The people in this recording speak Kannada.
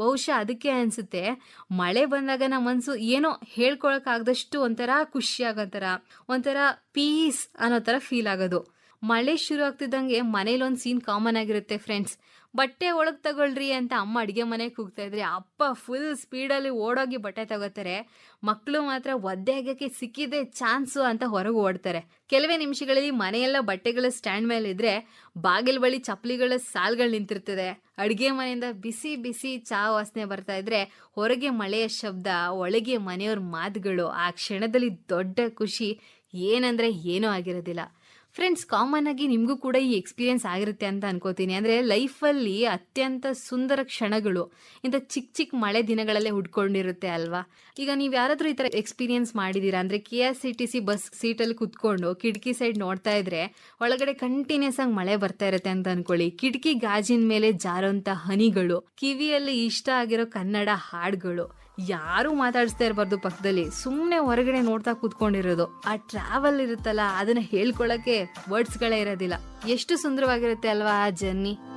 ಬಹುಶಃ ಅದಕ್ಕೆ ಅನ್ಸುತ್ತೆ ಮಳೆ ಬಂದಾಗ ನಮ್ಮ ಮನ್ಸು ಏನೋ ಹೇಳ್ಕೊಳಕ್ಕಾಗದಷ್ಟು ಒಂಥರ ಖುಷಿ ಆಗಂತರ ಒಂಥರ ಪೀಸ್ ಅನ್ನೋ ಥರ ಫೀಲ್ ಆಗೋದು ಮಳೆ ಶುರು ಆಗ್ತಿದ್ದಂಗೆ ಮನೇಲಿ ಒಂದು ಸೀನ್ ಕಾಮನ್ ಆಗಿರುತ್ತೆ ಫ್ರೆಂಡ್ಸ್ ಬಟ್ಟೆ ಒಳಗೆ ತಗೊಳ್ರಿ ಅಂತ ಅಮ್ಮ ಅಡುಗೆ ಮನೆಗೆ ಕೂಗ್ತಾ ಇದ್ರೆ ಅಪ್ಪ ಫುಲ್ ಸ್ಪೀಡಲ್ಲಿ ಓಡೋಗಿ ಬಟ್ಟೆ ತಗೋತಾರೆ ಮಕ್ಕಳು ಮಾತ್ರ ಒದ್ದೆ ಆಗಕ್ಕೆ ಸಿಕ್ಕಿದೆ ಚಾನ್ಸು ಅಂತ ಹೊರಗೆ ಓಡ್ತಾರೆ ಕೆಲವೇ ನಿಮಿಷಗಳಲ್ಲಿ ಮನೆಯೆಲ್ಲ ಬಟ್ಟೆಗಳ ಸ್ಟ್ಯಾಂಡ್ ಮೇಲೆ ಇದ್ರೆ ಬಾಗಿಲು ಬಳಿ ಚಪ್ಪಲಿಗಳ ಸಾಲ್ಗಳು ನಿಂತಿರ್ತದೆ ಅಡುಗೆ ಮನೆಯಿಂದ ಬಿಸಿ ಬಿಸಿ ಚಾ ವಾಸನೆ ಬರ್ತಾ ಇದ್ರೆ ಹೊರಗೆ ಮಳೆಯ ಶಬ್ದ ಒಳಗೆ ಮನೆಯವ್ರ ಮಾತುಗಳು ಆ ಕ್ಷಣದಲ್ಲಿ ದೊಡ್ಡ ಖುಷಿ ಏನಂದ್ರೆ ಏನೂ ಆಗಿರೋದಿಲ್ಲ ಫ್ರೆಂಡ್ಸ್ ಕಾಮನ್ ಆಗಿ ನಿಮಗೂ ಕೂಡ ಈ ಎಕ್ಸ್ಪೀರಿಯನ್ಸ್ ಆಗಿರುತ್ತೆ ಅಂತ ಅನ್ಕೋತೀನಿ ಅಂದರೆ ಲೈಫಲ್ಲಿ ಅತ್ಯಂತ ಸುಂದರ ಕ್ಷಣಗಳು ಇಂಥ ಚಿಕ್ಕ ಚಿಕ್ಕ ಮಳೆ ದಿನಗಳಲ್ಲೇ ಹುಡ್ಕೊಂಡಿರುತ್ತೆ ಅಲ್ವಾ ಈಗ ನೀವು ಯಾರಾದರೂ ಈ ಥರ ಎಕ್ಸ್ಪೀರಿಯನ್ಸ್ ಮಾಡಿದ್ದೀರಾ ಅಂದರೆ K S C T C bus ಸೀಟಲ್ಲಿ ಕುತ್ಕೊಂಡು ಕಿಟಕಿ ಸೈಡ್ ನೋಡ್ತಾ ಇದ್ರೆ ಒಳಗಡೆ ಕಂಟಿನ್ಯೂಸ್ ಆಗಿ ಮಳೆ ಬರ್ತಾ ಇರುತ್ತೆ ಅಂತ ಅನ್ಕೊಳ್ಳಿ ಕಿಟಕಿ ಗಾಜಿನ ಮೇಲೆ ಜಾರೋಂಥ ಹನಿಗಳು ಕಿವಿಯಲ್ಲಿ ಇಷ್ಟ ಆಗಿರೋ ಕನ್ನಡ ಹಾಡುಗಳು ಯಾರು ಮಾತಾಡಿಸ್ತಾ ಇರಬಾರ್ದು ಪಕ್ಕದಲ್ಲಿ ಸುಮ್ಮನೆ ಹೊರಗಡೆ ನೋಡ್ತಾ ಕೂತ್ಕೊಂಡಿರೋದು ಆ ಟ್ರಾವೆಲ್ ಇರುತ್ತಲ್ಲ ಅದನ್ನ ಹೇಳ್ಕೊಳಕ್ಕೆ ವರ್ಡ್ಸ್ಗಳೇ ಇರೋದಿಲ್ಲ ಎಷ್ಟು ಸುಂದರವಾಗಿರುತ್ತೆ ಅಲ್ವಾ ಆ ಜರ್ನಿ